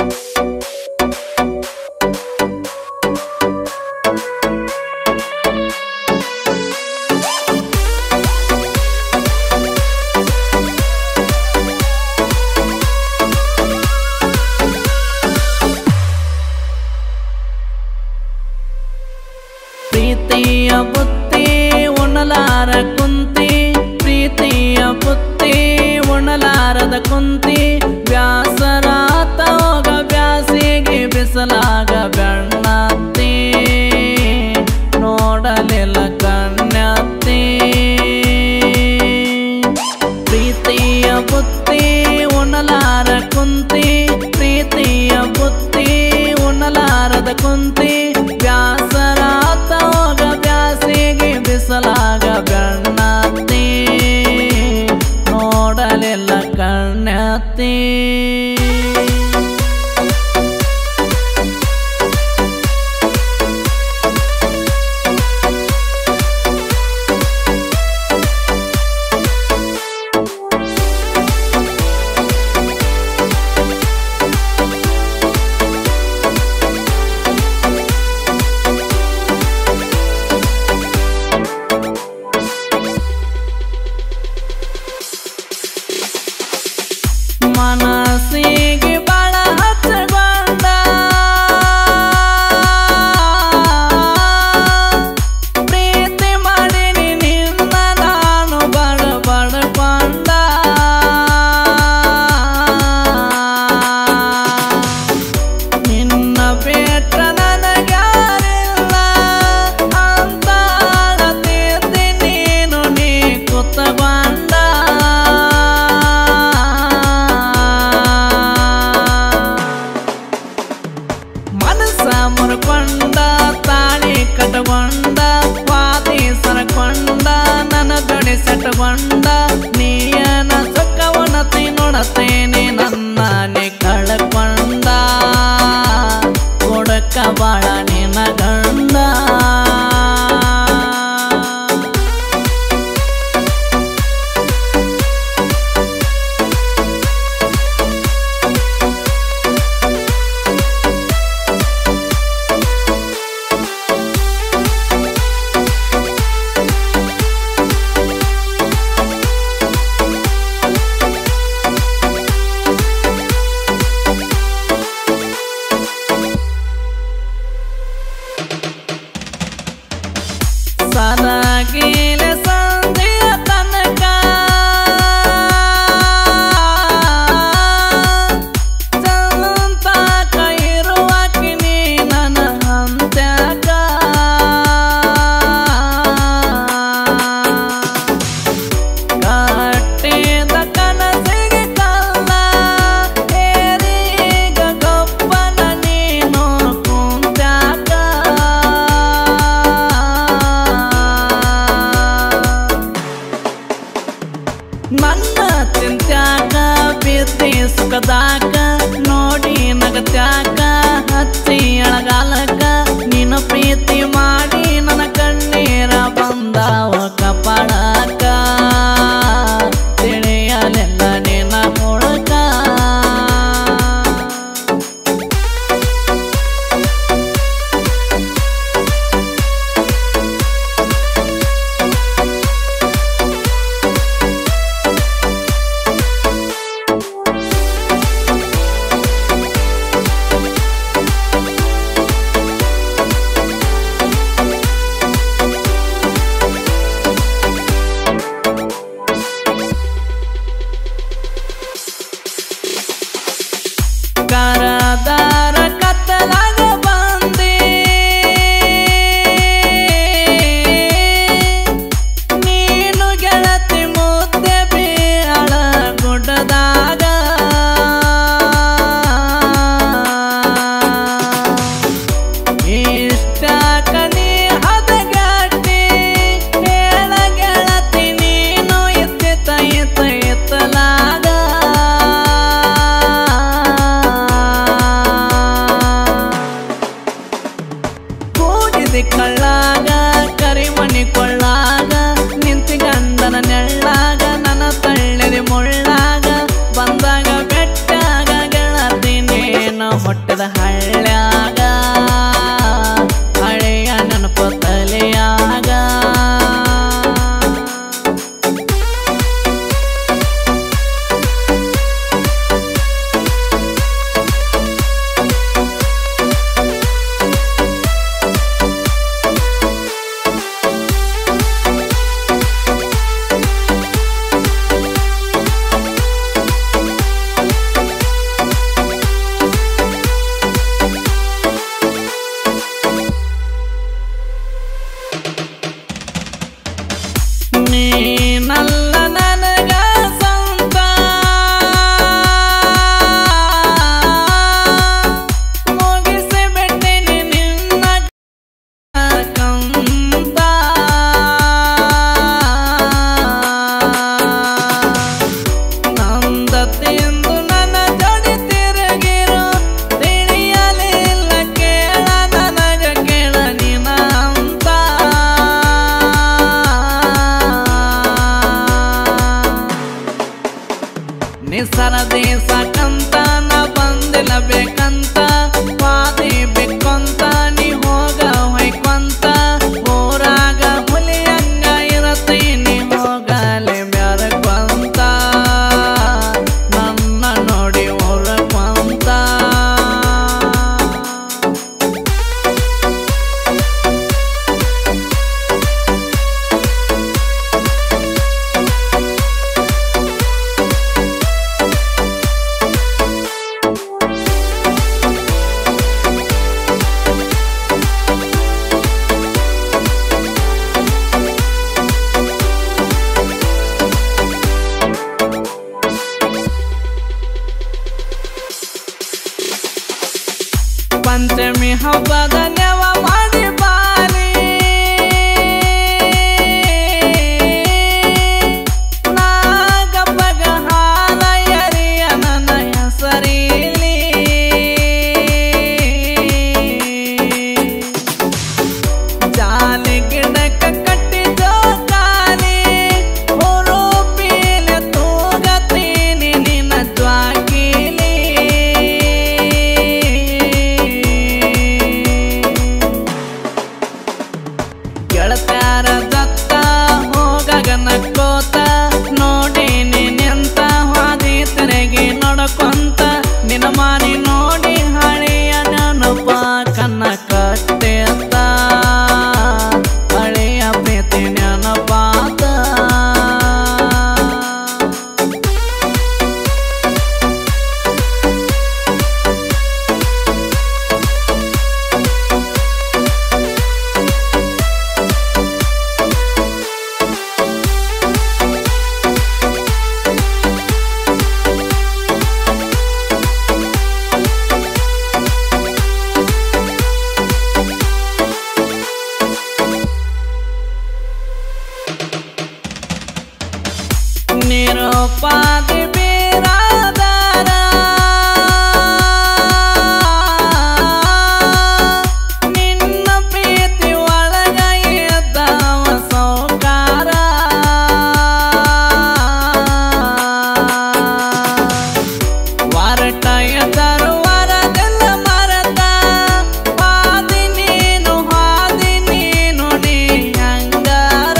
ಪ್ರೀತಿಯ ಬುತ್ತಿ ಉಣಲಾರ ಕುಂತಿ ಪ್ರೀತಿಯ ಬುತ್ತಿ ಉಣಲಾರದ ಕುಂತಿ ಬ್ಯಾಸರಾತ ಹೋಗ ಬ್ಯಾಸಿಗೆ ಬಿಸಲಾಗ ಬೆಣ್ಣತ್ತಿ ನೋಡಲಿಲ್ಲ ಕಣ್ಣತ್ತಿ ಪ್ರೀತಿಯ ಬುತ್ತಿ ಉಣಲಾರ ಕುಂತಿ ಪ್ರೀತಿಯ ಬುತ್ತಿ ಉಣಲಾರದ ಕುಂತಿ ಬ್ಯಾಸರಾತ ಹೋಗ ಬ್ಯಾಸಿಗೆ ಬಿಸಲಾಗ ಬೆಣ್ಣತ್ತಿ ನೋಡಲಿಲ್ಲ ಕಣ್ಣತ್ತಿ ಮನಸ್ಸಿಗೆ ಬಾಳ ಹಚ್ಚಗೊಂಡ ಪ್ರೀತಿ ಮಾಡಿನಿ ನಿನ್ನ ನಾನು ಬಡ ಬಡಕೊಂಡ ನಿನ್ನ ಬೇಟ ನನಗ್ಯಾರಿಲ್ಲ ಅಂತ ಅಳತಿದ್ದಿ ನೀನು ನೀ ಕುತ್ತಗೊಂಡ ಮನಸ್ಸ ಮುರ್ಕೊಂಡ ತಾಳಿ ಕಟಗೊಂಡ ವಾದಿ ಸರಕೊಂಡ ನನ್ನ ಜೋಡಿ ಸೆಟಗೊಂಡ ನೀಯನ ಸುಖವನತಿ ನೋಡತೇನೆ ನನ್ನ ನೀ ಕಳ್ಕೊಂಡ ಕೊಡಕ ಬಾಳ ನಿನ್ನ ಗಂಡ ಸರಗಿಲೆ ಸಂಧಿಯ ತನಕ ಚಂತಾಕ ಇರುವಾಕಿ ನೀ ನನ್ನ ಹಂತ್ಯಾಕ ಕಟ್ಟಿದ ಕನಸಿಗೆ ಕಲ್ಲ ಏರೀಗ ಗೊಬ್ಬನ ನೀನು ಕುಂತ್ಯಾಕ ನನ್ನ ಚಿಂತ್ಯಾಕ ಬಿದ್ದಿ ಸುಖದಾಕ ನೋಡಿ ನಗತ್ಯಾಕ ಹಚ್ಚಿ ಅಳಗಾಲಕ ನೀನು ಪ್ರೀತಿ ಮಾಡಿ ನನ್ನ ಕಣ್ಣೀರ ಬಂದಾವ ಕಪಾಳಕ ತಿಳಿಯಲಿಲ್ಲ ನಿನ್ನ ಮುಳಕ ಕರದಾರ ಕತ್ತಲಾಗ ಬಂದಿ ನೀನು ಗೆಳತಿ ಮುದ್ದೆ ಬೀಳ ಗುಡ್ಡದಾಗ ಇಷ್ಟ ಕನಿ ಹದಗಟ್ಟಿ ಹೇಳ ಗೆಳತಿ ನೀನು ಎತ್ತಿತ ಎತ್ತ ಎತ್ತಲಾಗ ಹುಟ್ಟದ ಹಳ್ಳ್ಯಾಗ ಹಳೆಯ ನೆನಪು ತಲೆಯಾಗ ನೀನಲ್ಲ ನನಗ ಸಂತ ಮುಗಿಸಿ ಬಿಟ್ಟಿನಿ ನಿನ್ನ ಕಂತ ನಂದ ತಿಂದು ನನ್ನ ಜೋಡಿ ತಿರುಗಿರು ತಿಳಿಯಲಿಲ್ಲ ಕೇಳ ನನಗ ಕೇಳ ನಿನ ಅಂತ ನಿಸರ ದೇಶಕ್ಕಂತ ನಾ ಬಂದಿಲ್ಲ ಬೇಕಂತ ವಾದಿ ಬೇಕಂತ ನೀ ಹೋಗ ಹೊಯ್ಕೊಂತ ಊರಾಗ ಹುಲಿಯಂಗ ಇರತ್ತೀನಿ ಹೋಗಲೆ ಮ್ಯಾರಕ್ವಂತ ನನ್ನ ನೋಡಿ ಊರಕ್ವಂತ ಪಂಚಮಿ ಹಬ್ಬದ ನೆವ ಮಾಡಿ ಬಾಲಿ ನಾಗಪ್ಪಗ ಹಾಲ ಎರಿಯ ನನ್ನ ಹೆಸರೀಲಿ ಜಾಲಿ ಗಿಡಕ್ಕ ಕಟ್ಟಿ ಜೋಕಾಲಿ ಹುರುಪಿಲೆ ತೂಗತೀನಿ ನಿನ್ನ ಜ್ವಾಕಿಲಿ ಗೆಳತ್ಯಾರ ದತ್ತ ಹೋಗಾಗ ನಕ್ಕೋತ ನೋಡಿ ನಿಂತ ಹಾದಿ ತೆರೆಗೆ ನಡ್ಕೊಂತ ನಿನ್ನ ಮಾರಿ ನೋಡಿ ಹಳೆಯ ನೆನಪ ಕನ್ನ ಕಟ್ಟೆತ್ತ ಹಳೆಯ ಪ್ರೀತಿ ನೆನಪಾತ ನಿರುಪಾದಿ ಬೀರಾದಾರ ನಿನ್ನ ಪ್ರೀತಿ ಒಳಗ ಎದ್ದವ ಸೌಕಾರ ವಾರಟ ಎದ್ದರು ವರದೆಲ್ಲ ಮರತ ಹಾದಿ ನೀನು ಹಾದಿ ನೀನು ನೀ ಹಂಗಾರ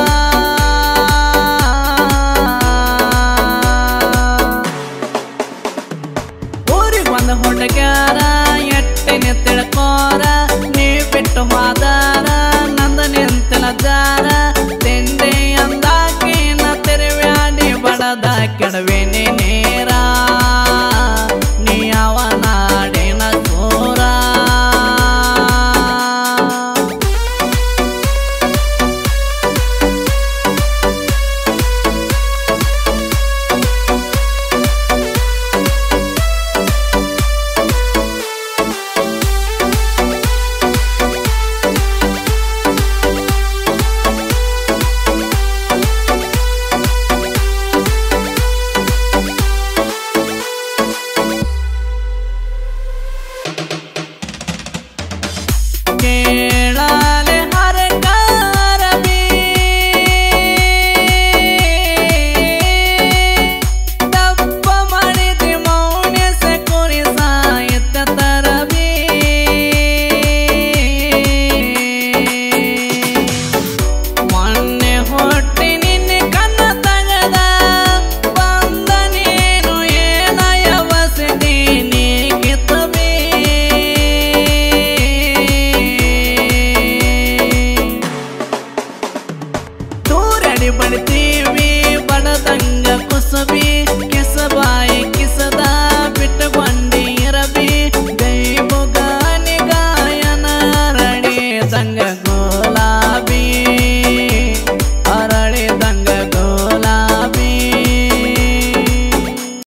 ಊರಿಗೆ ಬಂದ ಹುಡುಗ್ಯಾರ ಎಟ್ಟಿನ ತಿಳ್ಕೋರ ನೀ ಬಿಟ್ಟು ಹೋದಾರ ನಂದ ನಿಂತಲ ಜಾರ ತಿಂಡಿ ಅಂದಾಕಿನ ತಿರುವ್ಯಾಡಿ ಬಡದ ಕೆಡವಿನಿ ನೇರ ನೀ ಅವನಾಡಿನ ಸೂರ ಮಾಡಿ ಬಡಿತೀವಿ ಬಡದಂಗ ಕುಸಬಿ ಕೆಸಬ